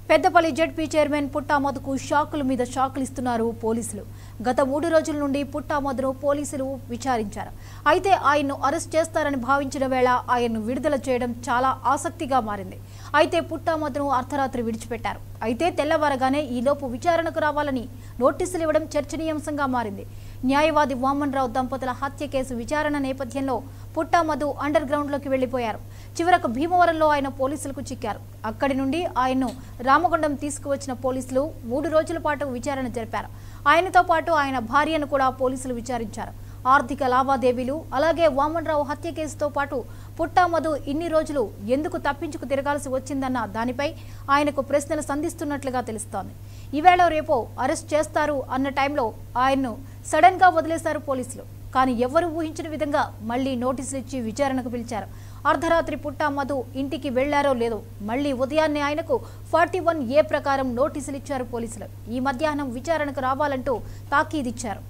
Peddapalli ZP chairman పుట్టామధుకు షాకుల మీద షాకులు ఇస్తున్నారు పోలీసులు గత మూడు రోజుల నుండి పుట్టామధును పోలీసులు విచారించారు అయితే ఆయన్ను అరెస్ట్ చేస్తారని భావించిన వేళ ఆయన్ను విడుదల చేయడం చాలా ఆసక్తిగా మారింది అయితే పుట్టామధును అర్ధరాత్రి విడిచిపెట్టారు అయితే తెల్లవారగానే ఈలోపు విచారణకు రావాలని నోటీసులు ఇవ్వడం చర్చనీయాంశంగా మారింది న్యాయవాది వామన్ రావు దంపతుల హత్య కేసు విచారణ నేపథ్యంలో పుట్టామధు అండర్ గ్రౌండ్లోకి వెళ్లిపోయారు చివరకు భీమవరంలో ఆయన పోలీసులకు చిక్కారు అక్కడి నుండి ఆయన్ను రామగుండం తీసుకువచ్చిన పోలీసులు మూడు రోజుల పాటు విచారణ జరిపారు ఆయనతో పాటు ఆయన భార్యను కూడా పోలీసులు విచారించారు ఆర్థిక లావాదేవీలు అలాగే వామన్రావు హత్య కేసుతో పాటు పుట్టామధు ఇన్ని రోజులు ఎందుకు తప్పించుకు తిరగాల్సి వచ్చిందన్న దానిపై ఆయనకు ప్రశ్నలు సంధిస్తున్నట్లుగా తెలుస్తోంది ఈవేళ రేపో అరెస్ట్ చేస్తారు అన్న టైంలో ఆయన్ను సడన్ గా వదిలేశారు పోలీసులు కానీ ఎవరు ఊహించిన విధంగా మళ్లీ నోటీసులు ఇచ్చి విచారణకు పిలిచారు అర్ధరాత్రి పుట్టా మధు ఇంటికి వెళ్లారో లేదో మళ్లీ ఉదయాన్నే ఆయనకు ఫార్టీ వన్ ఏ ప్రకారం నోటీసులు ఇచ్చారు పోలీసులు ఈ మధ్యాహ్నం విచారణకు రావాలంటూ తాకీదిచ్చారు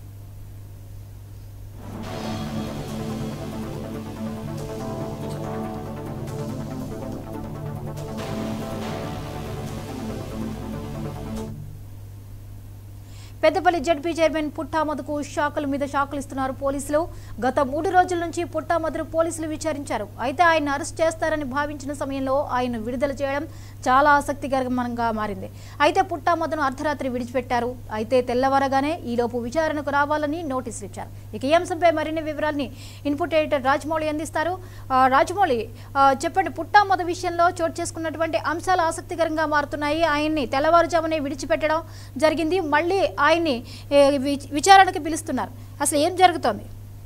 పెద్దపల్లి జడ్పీ చైర్మన్ పుట్టామధుకు షాకుల మీద షాకులు ఇస్తున్నారు పోలీసులు గత మూడు రోజుల నుంచి పుట్టామధును పోలీసులు విచారించారు అయితే ఆయన అరెస్ట్ చేస్తారని భావించిన సమయంలో ఆయన విడుదల చేయడం చాలా ఆసక్తికరంగా మారింది అయితే పుట్టామధును అర్ధరాత్రి విడిచిపెట్టారు అయితే తెల్లవారగానే ఈలోపు విచారణకు రావాలని నోటీసులు ఇచ్చారు ఇక ఈ అంశంపై మరిన్ని వివరాల్ని ఇన్పుట్ ఎడిటర్ రాజమౌళి అందిస్తారు ఆ, రాజమౌళి ఆ, చెప్పండి పుట్టామధు విషయంలో చోటు చేసుకున్నటువంటి అంశాలు ఆసక్తికరంగా మారుతున్నాయి ఆయన్ని తెల్లవారుజామునే విడిచిపెట్టడం జరిగింది మళ్ళీ ఆయన్ని ఏ, వి- విచారణకు పిలుస్తున్నారు అసలు ఏం జరుగుతోంది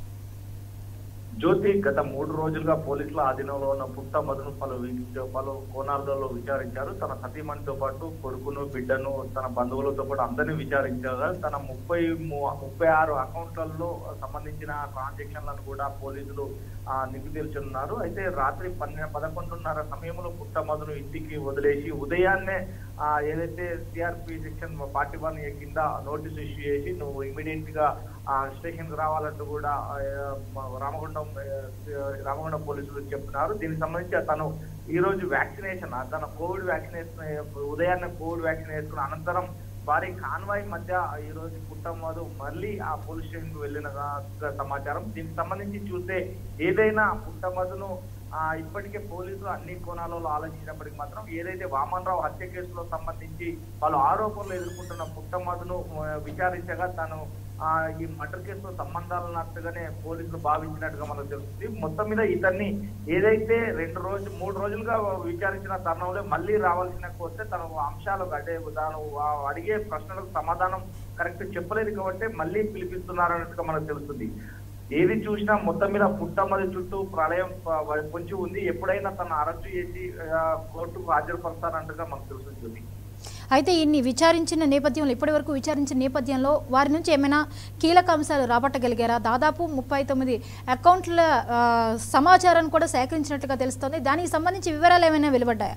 జ్యోతి గత మూడు రోజులుగా పోలీసుల ఆధీనంలో ఉన్న పుట్ట మధును పలు వి- పలు కోణాలలో విచారించారు తన సతీమణితో పాటు కొడుకును బిడ్డను తన బంధువులతో పాటు అందరినీ విచారించగా తన ముప్పై ము- ముప్పై ఆరు అకౌంట్లలో సంబంధించిన ట్రాన్సాక్షన్లను కూడా పోలీసులు ఆ, నిగ్గు తీర్చున్నారు అయితే రాత్రి పన్నె పదకొండున్నర సమయంలో పుట్ట మధును ఇంటికి వదిలేసి ఉదయాన్నే ఆ, ఏదైతే CRP section forty one A కింద నోటీస్ ఇష్యూ చేసి నువ్వు ఇమీడియట్ గా స్టేషన్ కి రావాలంటూ కూడా ఆ, మ- రామగుండం ఆ, రామగుండం పోలీసులు చెప్తున్నారు దీనికి సంబంధించి తను ఈ రోజు వ్యాక్సినేషన్ తన కోవిడ్ వ్యాక్సినేషన్ ఉదయాన్నే కోవిడ్ వ్యాక్సిన్ వేసుకున్న అనంతరం భారీ కాన్వాయ్ మధ్య ఈ రోజు పుట్టమ్మదు మళ్ళీ ఆ పోలీస్ స్టేషన్ కు వెళ్ళిన సమాచారం దీనికి సంబంధించి చూస్తే ఏదైనా పుట్టమ్మదును ఆ ఇప్పటికే పోలీసులు అన్ని కోణాలలో ఆలోచించినప్పటికీ మాత్రం ఏదైతే వామన్ రావు హత్య కేసులో సంబంధించి పలు ఆరోపణలు ఎదుర్కొంటున్న పుట్టమ్మదును ఆ, విచారించగా తను ఆ ఈ మర్డర్ కేసులో సంబంధాలు ఉన్నట్టుగానే పోలీసులు భావించినట్టుగా మనకు తెలుస్తుంది మొత్తం మీద ఇతన్ని ఏదైతే రెండు రోజు మూడు రోజులుగా విచారించిన తరుణంలో మళ్ళీ రావాల్సిన వస్తే తన అంశాలు అంటే తాను ఆ- అడిగే ప్రశ్నలకు సమాధానం కరెక్ట్ చెప్పలేదు కాబట్టి మళ్ళీ పిలిపిస్తున్నారు అన్నట్టుగా మనకు తెలుస్తుంది ఏది చూసినా మొత్తం మీద పుట్టమది చుట్టూ ప్రళయం ప- పొంచి ఉంది ఎప్పుడైనా తను అరెస్టు చేసి ఆ, కోర్టుకు హాజరుపరుస్తారంటగా మనకు తెలుస్తుంది అయితే ఇన్ని విచారించిన నేపథ్యంలో ఇప్పటివరకు విచారించిన నేపథ్యంలో వారి నుంచి ఏమైనా కీలక అంశాలు రాబట్టగలిగారా దాదాపు ముప్పై తొమ్మిది అకౌంట్ల ఆ, సమాచారాన్ని కూడా సేకరించినట్లుగా తెలుస్తోంది దానికి సంబంధించి వివరాలు ఏమైనా వెలువడ్డాయా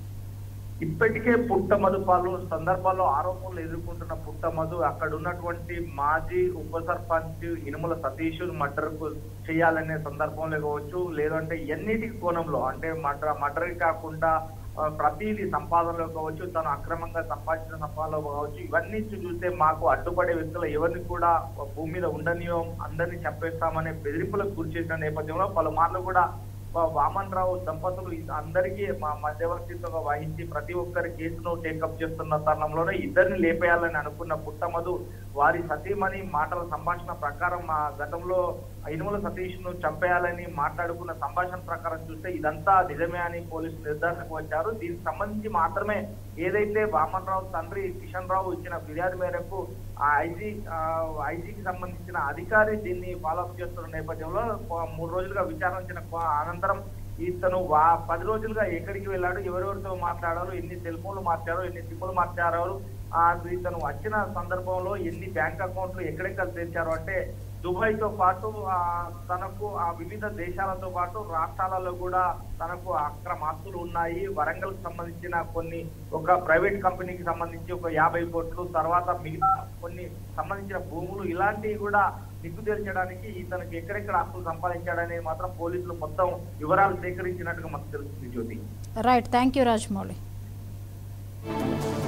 ఇప్పటికే పుట్టమధు పలు సందర్భాల్లో ఆరోపణలు ఎదుర్కొంటున్న పుట్టమధు అక్కడ ఉన్నటువంటి మాజీ ఉప సర్పంచ్ ఇనుముల సతీష్ మర్డర్ కు చేయాలనే సందర్భంలో కావచ్చు లేదంటే ఎన్నిటికి కోణంలో అంటే మర్డర్ మర్డర్ కాకుండా ఆ, ప్రతిదీ సంపాదనలో కావచ్చు తను అక్రమంగా సంపాదించిన సంపాదనలో కావచ్చు ఇవన్నీ చూస్తే మాకు అడ్డుపడే వ్యక్తులు ఎవరిని కూడా భూమి మీద ఉండనియం అందరినీ చంపేస్తామనే బెదిరింపులకు గురి చేసిన నేపథ్యంలో పలుమార్లు కూడా వా- వామన్ రావు దంపతులు ఇ- అందరికీ మా మధ్యవర్తిత్వంగా వహించి ప్రతి ఒక్కరి కేసును టేకప్ చేస్తున్న తరుణంలోనే ఇద్దరిని లేపేయాలని అనుకున్న పుట్టమధు వారి సతీమణి మాటల సంభాషణ ప్రకారం మా గతంలో ఇనుముల సతీష్ ను చంపేయాలని మాట్లాడుకున్న సంభాషణ ప్రకారం చూస్తే ఇదంతా నిజమే అని పోలీసులు నిర్ధారణకు వచ్చారు దీనికి సంబంధించి మాత్రమే ఏదైతే వామన్ రావు తండ్రి కిషన్ రావు ఇచ్చిన ఫిర్యాదు మేరకు ఆ ఐజీ ఐజీకి సంబంధించిన అధికారి దీన్ని ఫాలోఅప్ చేస్తున్న నేపథ్యంలో ప- మూడు రోజులుగా విచారించిన ప- అనంతరం ఇతను వా పది రోజులుగా ఎక్కడికి వెళ్ళాడు ఎవరెవరితో మాట్లాడారు ఎన్ని సెల్ ఫోన్లు మార్చారు ఎన్ని సిమ్ములు మార్చారు ఆ ఇతను వచ్చిన సందర్భంలో ఎన్ని బ్యాంక్ అకౌంట్లు ఎక్కడెక్కడ తెరిచారు అంటే దుబాయ్ తో పాటు ఆ, తనకు ఆ వివిధ దేశాలతో పాటు రాష్ట్రాలలో కూడా తనకు అక్రమ ఆస్తులు ఉన్నాయి వరంగల్ కు సంబంధించిన కొన్ని ఒక ప్రైవేట్ కంపెనీకి సంబంధించి ఒక యాభై కోట్లు తర్వాత మిగతా కొన్ని సంబంధించిన భూములు ఇలాంటివి కూడా నిగ్గు తేల్చడానికి ఇతనికి ఎక్కడెక్కడ ఆస్తులు సంపాదించాడనేది మాత్రం పోలీసులు మొత్తం వివరాలు సేకరించినట్టుగా మనకు తెలుస్తుంది Jyothi right thank you Rajamouli చూద్దాం